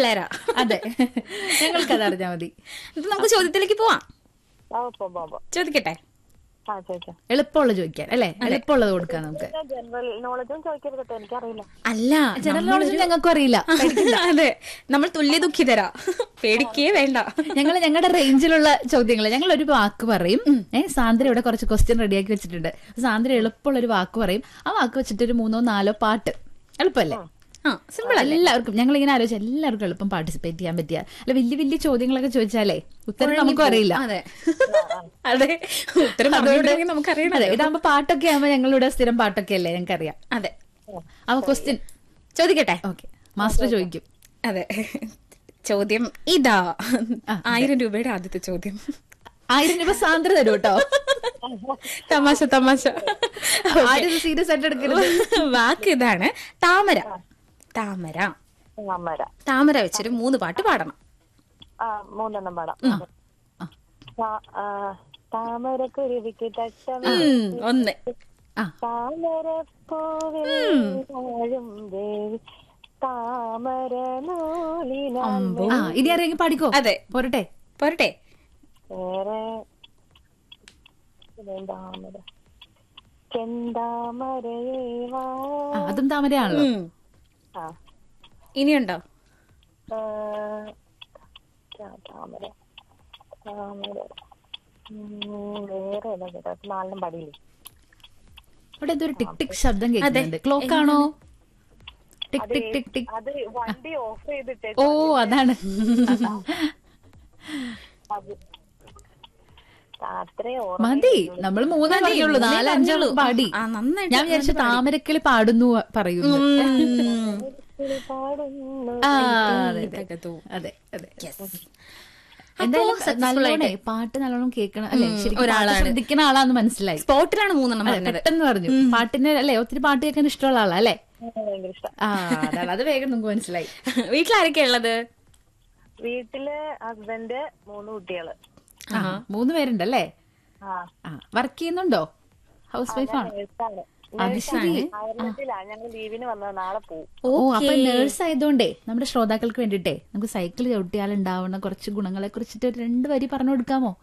പിള്ളേരാ അതെ ഞങ്ങൾക്കത് അറിഞ്ഞാൽ മതി ഇത് നമുക്ക് ചോദ്യത്തിലേക്ക് പോവാം ആ പോ പോ പോ ചോദിക്കട്ടെ ആ ചോദിക്കാം എളുപ്പമുള്ള ചോദിക്കാൻ അല്ലേ എളുപ്പമുള്ളത് കൊടുക്കാം നമുക്ക് ജനറൽ നോളജും ചോദിക്കരുത് കേട്ടോ എനിക്കറിയില്ല അല്ല ജനറൽ നോളജ് ഞങ്ങൾക്കും അറിയില്ല അതെ നമ്മൾ തുല്യ ദുഃഖിതരാ പേടിക്കേ വേണ്ട ഞങ്ങൾ ഞങ്ങളുടെ റേഞ്ചിലുള്ള ചോദ്യങ്ങൾ ഞങ്ങൾ ഒരു വാക്ക് പറയും ഏഹ് സാന്ദ്ര ഇവിടെ കുറച്ച് ക്വസ്റ്റ്യൻ റെഡിയാക്കി വെച്ചിട്ടുണ്ട് സാന്ദ്ര എളുപ്പമുള്ള ഒരു വാക്ക് പറയും ആ വാക്ക് വെച്ചിട്ട് ഒരു മൂന്നോ നാലോ പാട്ട് എളുപ്പമല്ലേ ആ സിമ്പിൾ എല്ലാവർക്കും ഞങ്ങൾ ഇങ്ങനെ ആലോചിച്ച് എല്ലാവർക്കും എളുപ്പം പാർട്ടിസിപ്പേറ്റ് ചെയ്യാൻ പറ്റിയ അല്ല വലിയ വലിയ ചോദ്യങ്ങളൊക്കെ ചോദിച്ചാലേ ഉത്തരം നമുക്കും അറിയില്ല അതെ അതെ ഉത്തരം പറഞ്ഞുകൊണ്ടിരിക്കുമെങ്കിൽ നമുക്കറിയണം അതെ ഇതാകുമ്പോ പാട്ടൊക്കെ ആകുമ്പോ ഞങ്ങളിവിടെ സ്ഥിരം പാട്ടൊക്കെ അല്ലേ ഞങ്ങൾക്കറിയാം അതെ അപ്പൊ ക്വസ്റ്റ്യൻ ചോദിക്കട്ടെ ഓക്കെ മാസ്റ്റർ ചോദിക്കും അതെ ചോദ്യം ഇതാ ആയിരം രൂപയുടെ ആദ്യത്തെ ചോദ്യം ആയിരം രൂപ സാന്ദ്ര തരും കേട്ടോ തമാശ തമാശ ആരും സീരിയസ് ആയിട്ട് എടുക്കരുത് വാക്ക് ഇതാണ് താമര താമര താമര താമര വെച്ചൊരു മൂന്ന് പാട്ട് പാടണം ആ മൂന്നെണ്ണം പാടാം താ- ആ, താമരക്കുരുവിക്ക് തട്ടം ഉം, ഒന്ന് ആ. താമരപ്പൂവിൽ വാഴും ദേവി താമര നൂലിനാൽ ആ ഇനി അറിയെങ്കിൽ പാടിക്കോ അതെ. പോരട്ടെ പോരട്ടെ വേറെ ഇതേം താമര ചെന്താമരയേ വാ ആ, അതും താമരയാണല്ലോ ഉം. ആ ഇനിയുണ്ടോ ആ, താ- താമര താമര ഉം, വേറെ ഏതാ കേട്ടോ നാലെണ്ണം പാടിയില്ലേ ഇവിടെ എന്തൊരു ടിക് ടിക് ശബ്ദം കേൾക്കുന്നുണ്ട് ക്ലോക്ക് ആണോ ടിക് ടിക് ടിക് ടിക് അത് വണ്ടി ഓഫ് ചെയ്തിട്ട് ഓ അതാണ് അത് അത്രേ ഓർമ്മ മതി നമ്മൾ മൂന്നേ പറഞ്ഞുള്ളൂ നാല് അഞ്ചുള്ളൂ പാടി ആ നന്നായിട്ട് ഞാൻ വിചാരിച്ചു താമരക്കിളി പാടുന്നു പറയുന്നു പാടുന്നു ആ, അതെ, അതെ. തകതൂ. അതെ അതെ എന്തായാലും നല്ലോണേ പാട്ട് നല്ലോണം കേൾക്കണം അല്ലെ ശരിക്കും പാട്ട് ശ്രദ്ധിക്കുന്ന ആളാന്ന് മനസ്സിലായി സ്പോട്ടിലാണ് മൂന്നെണ്ണം അതെ, പറഞ്ഞത് പെട്ടെന്ന് പറഞ്ഞു പാട്ടിന് അല്ലെ ഒത്തിരി പാട്ട് കേൾക്കാൻ ഇഷ്ടമുള്ള ആളാ അല്ലെ ഭയങ്കര ഇഷ്ടം ആ അതാണ് അത് വേഗം നിങ്ങൾക്ക് മനസ്സിലായി വീട്ടിലാരൊക്കെയാ ഉള്ളത് വീട്ടില് ഹസ്ബൻഡ് മൂന്ന് കുട്ടികള് ആ, മൂന്ന് പേരുണ്ടല്ലേ ആ ആ വർക്ക് ചെയ്യുന്നുണ്ടോ ഹൗസ് വൈഫ് ആണ് നേഴ്സാണ് അത് ശരി ആയിരത്തിലാ ഞങ്ങൾ ലീവിന് വന്നത് നാളെ പോവും ഓ അപ്പൊ നേഴ്സ് ആയതുകൊണ്ടേ നമ്മുടെ ശ്രോതാക്കൾക്ക് വേണ്ടിട്ടേ നമുക്ക് സൈക്കിൾ ചവിട്ടിയാൽ ഉണ്ടാവുന്ന കുറച്ച് ഗുണങ്ങളെ കുറിച്ചിട്ട് ഒരു രണ്ട് വരി പറഞ്ഞു കൊടുക്കാമോ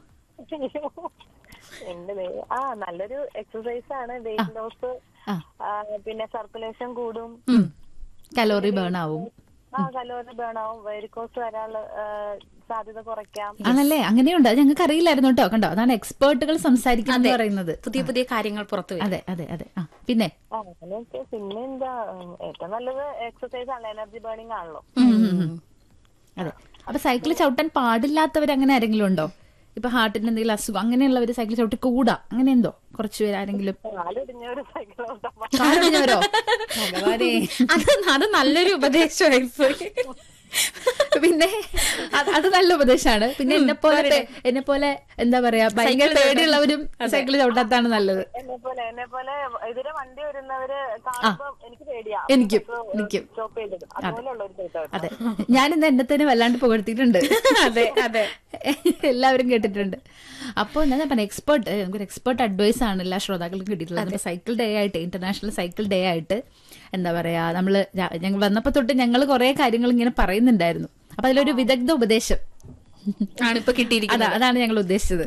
എന്റെ ദൈവം. ആ നല്ലൊരു എക്സസൈസ് ആണ് വെയിറ്റ് ലോസ് ആ പിന്നെ സർക്കുലേഷൻ കൂടും കലോറി ബേൺ ആവും ആ കലോറി ബേൺ ആവും വെരിക്കോസ് വരാനുള്ള ആ, സാധ്യത കുറയ്ക്കാം ആണല്ലേ അങ്ങനെയുണ്ട് അത് ഞങ്ങൾക്ക് അറിയില്ലായിരുന്നു കേട്ടോ കണ്ടോ അതാണ് എക്സ്പേർട്ടുകൾ സംസാരിക്കുന്നത് പറയുന്നത് പുതിയ പുതിയ കാര്യങ്ങൾ പുറത്തു വരും അതെ അതെ അതെ ആ പിന്നെ ആ അങ്ങനെയൊക്കെ പിന്നെ എന്താ ഉം, ഏറ്റവും നല്ലത് എക്സസൈസ് ആണല്ലോ എനർജി ബേണിംഗ് ആണല്ലോ അതെ അപ്പൊ സൈക്കിൾ ചവിട്ടാൻ പാടില്ലാത്തവർ അങ്ങനെ ആരെങ്കിലും ഉണ്ടോ ഇപ്പൊ ഹാർട്ടിന് എന്തെങ്കിലും അസുഖം അങ്ങനെയുള്ളവര് സൈക്കിൾ ചവിട്ടി കൂടാ അങ്ങനെ എന്തോ കുറച്ചു പേര് ആരെങ്കിലും കാലൊടിഞ്ഞൊരു സൈക്കിൾ കാലൊടിഞ്ഞവരോ ഭഗവാനേ അത് അത് നല്ലൊരു ഉപദേശമായി പോയി പിന്നെ അത് അത് നല്ല ഉപദേശമാണ് പിന്നെ എന്നെ പോലെ എന്നെ പോലെ എന്താ പറയാ ഭയങ്കര പേടിയുള്ളവരും സൈക്കിൾ ചവിട്ടാത്താണ് നല്ലത് എന്നെ പോലെ എന്നെ പോലെ ഇതിലെ വണ്ടി വരുന്നവര് കാണുമ്പോ എനിക്ക് പേടിയാ എനിക്കും എനിക്കും സ്റ്റോപ്പ് ചെയ്തിടും അതുപോലെയുള്ള ഒരു സൈക്കിൾ അതെ ഞാനിന്ന് എന്നെ തന്നെ വല്ലാണ്ട് പുകഴ്ത്തിയിട്ടുണ്ട് അതെ അതെ എല്ലാവരും കേട്ടിട്ടുണ്ട് അപ്പോൾ ഞാൻ പറഞ്ഞ എക്സ്പേർട്ട് നമുക്കൊരു എക്സ്പേർട്ട് അഡ്വൈസ് ആണ് എല്ലാ ശ്രോതാക്കൾക്കും കിട്ടിയിട്ടുള്ളത് നമ്മുടെ സൈക്കിൾ ഡേ ആയിട്ട് ഇന്റർനാഷണൽ സൈക്കിൾ ഡേ ആയിട്ട് എന്താ പറയാ നമ്മള് രാ- ഞങ്ങൾ വന്നപ്പോ തൊട്ട് ഞങ്ങൾ കുറെ കാര്യങ്ങൾ ഇങ്ങനെ പറയുന്നുണ്ടായിരുന്നു അപ്പൊ അതിലൊരു വിദഗ്ധ ഉപദേശം ആണ് ഇപ്പൊ കിട്ടിയിരിക്കുന്നത് അതാ അതാണ് ഞങ്ങൾ ഉദ്ദേശിച്ചത്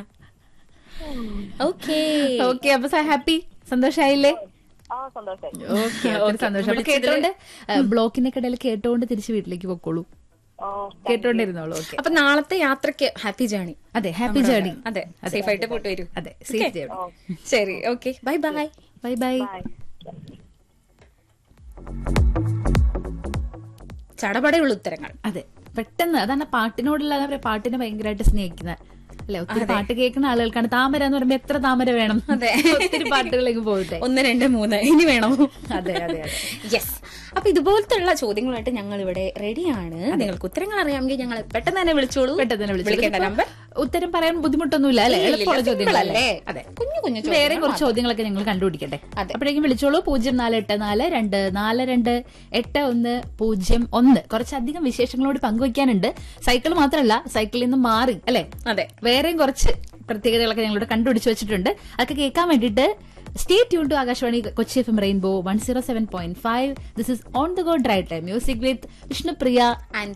ഓക്കേ ഓക്കെ അപ്പൊ ഹാപ്പി സന്തോഷായില്ലേ ആ സന്തോഷായി ഓക്കെ സന്തോഷം അപ്പൊ കേട്ടോണ്ട് ബ്ലോക്കിന്റെ ഇടയിൽ കേട്ടോണ്ട് തിരിച്ച് വീട്ടിലേക്ക് പൊക്കോളൂ ഓ കേട്ടോണ്ടിരുന്നോളൂ ഓക്കെ അപ്പൊ നാളത്തെ യാത്രക്ക് ഹാപ്പി ജേണി അതെ ഹാപ്പി ജേർണി അതെ സേഫ് ആയിട്ട് പോയിട്ട് വരൂ അതെ സേഫ് ജേർണി ശരി okay bye bye bye bye bye ചടപടയുള്ള ഉത്തരങ്ങൾ അതെ പെട്ടെന്ന് അതാണ് പാട്ടിനോടുള്ള എന്താ പറയാ പാട്ടിനെ ഭയങ്കരമായിട്ട് സ്നേഹിക്കുന്ന അല്ലെ ഒത്തിരി പാട്ട് കേൾക്കുന്ന ആളുകൾക്കാണ് താമര എന്ന് പറയുമ്പോ എത്ര താമര വേണം അതെ. ഒത്തിരി പാട്ടുകളിലേക്ക് പോകട്ടെ ഒന്ന് രണ്ട് മൂന്ന് ഇനി വേണോ അതെ അതെ അതെ യെസ് അപ്പൊ ഇതുപോലത്തുള്ള ചോദ്യങ്ങളായിട്ട് ഞങ്ങൾ ഇവിടെ റെഡിയാണ് നിങ്ങൾക്ക് ഉത്തരങ്ങൾ അറിയാമെങ്കിൽ ഞങ്ങൾ പെട്ടെന്ന് തന്നെ വിളിച്ചോളൂ പെട്ടെന്ന് തന്നെ വിളിച്ചു വിളിക്കേണ്ട ഇതിപ്പോ നമ്പർ ഉത്തരം പറയാൻ ബുദ്ധിമുട്ടൊന്നുമില്ല അല്ലെ എളുപ്പമുള്ള ചോദ്യങ്ങളല്ലേ അതെ കുഞ്ഞു കുഞ്ഞു വേറെ കുറച്ച് ചോദ്യങ്ങളൊക്കെ ഞങ്ങൾ കണ്ടുപിടിക്കട്ടെ അതെ. അപ്പോഴേക്കും വിളിച്ചോളൂ പൂജ്യം നാല് എട്ട് നാല് രണ്ട് നാല് രണ്ട് എട്ട് ഒന്ന് പൂജ്യം ഒന്ന് കുറച്ചധികം വിശേഷങ്ങളോട് പങ്കുവയ്ക്കാനുണ്ട് സൈക്കിൾ മാത്രമല്ല സൈക്കിളിൽ നിന്ന് മാറി അല്ലെ അതെ വേറെയും കുറച്ച് പ്രത്യേകതകളൊക്കെ ഞങ്ങളോട് കണ്ടുപിടിച്ച് വെച്ചിട്ടുണ്ട് അതൊക്കെ കേൾക്കാൻ വേണ്ടിയിട്ട് stay tune to Akashvani Kochi F M rainbow one zero seven point five this is on the go drive time music with Vishnupriya and